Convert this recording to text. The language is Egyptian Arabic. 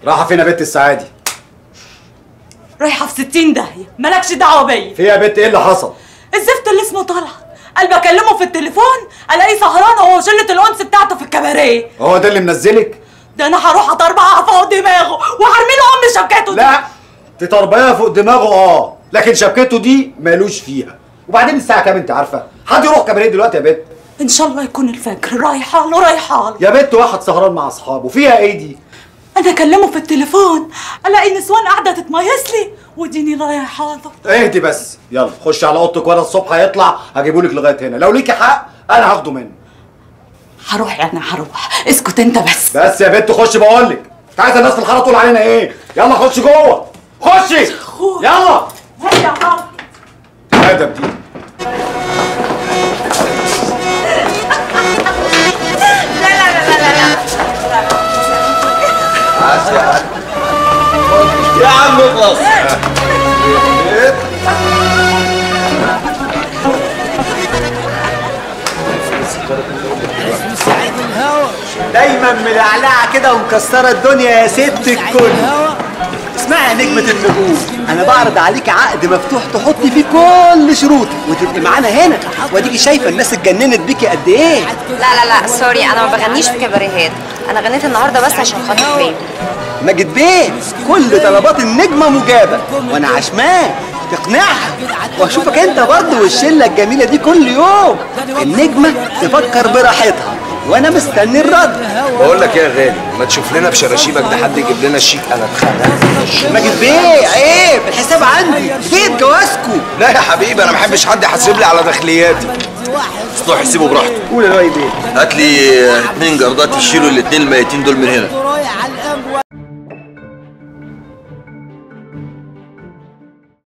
رايحه فين يا بنت السعادي رايحه في 60 داهيه مالكش دعوه بيا في يا بنت ايه اللي حصل الزفت اللي اسمه طلعت قال بكلمه في التليفون الاقيه سهران هو وشله الانس بتاعته في الكباريه هو ده اللي منزلك ده انا هروح اطربعها فوق دماغه وهرمي له ام شبكته دي. لا تطربيها فوق دماغه اه لكن شبكته دي مالوش فيها وبعدين الساعه كام انت عارفه حد يروح كباريه دلوقتي يا بنت ان شاء الله يكون الفجر رايحه له رايحه له يا بنت واحد سهران مع اصحابه فيها ايه دي انا اكلمه في التليفون الاقي نسوان قاعده تتميز لي وديني رايحه له اهدي بس يلا خش على اوضتك وانا الصبح هيطلع هجيبهولك لغايه هنا لو ليكي حق انا هاخده منه هروح يعني هروح اسكت انت بس بس يا بنت خش بقولك انت عايزه الناس في الحاره تقول علينا ايه يلا خش جوه خشي يلا هيا حاضر ادب دي يا عم اخلص دايما ملعلعه كده ومكسره الدنيا يا ست الكل اسمعي يا نجمة النجوم أنا بعرض عليك عقد مفتوح تحطي فيه كل شروطك وتبقي معانا هنا واديكي شايفة الناس اتجننت بيكي قد إيه لا لا لا سوري انا ما بغنيش في كباريهات انا غنيت النهارده بس عشان خاطر بيه ماجد بيه كل طلبات النجمة مجابة وأنا عشمان تقنعها واشوفك انت برضه والشله الجميله دي كل يوم النجمه تفكر براحتها وانا مستني الرد بقول لك ايه يا غالي ما تشوف لنا بشراشيبك ده حد يجيب لنا الشيك انا اتخانقت ماجد بيه عيب الحساب عندي بيت جوازكو لا يا حبيبي انا ما بحبش حد يحاسب لي على داخلياتي مفتوح يسيبه براحته قول يا بيه هات لي اتنين جردات يشيلوا الاتنين الميتين دول من هنا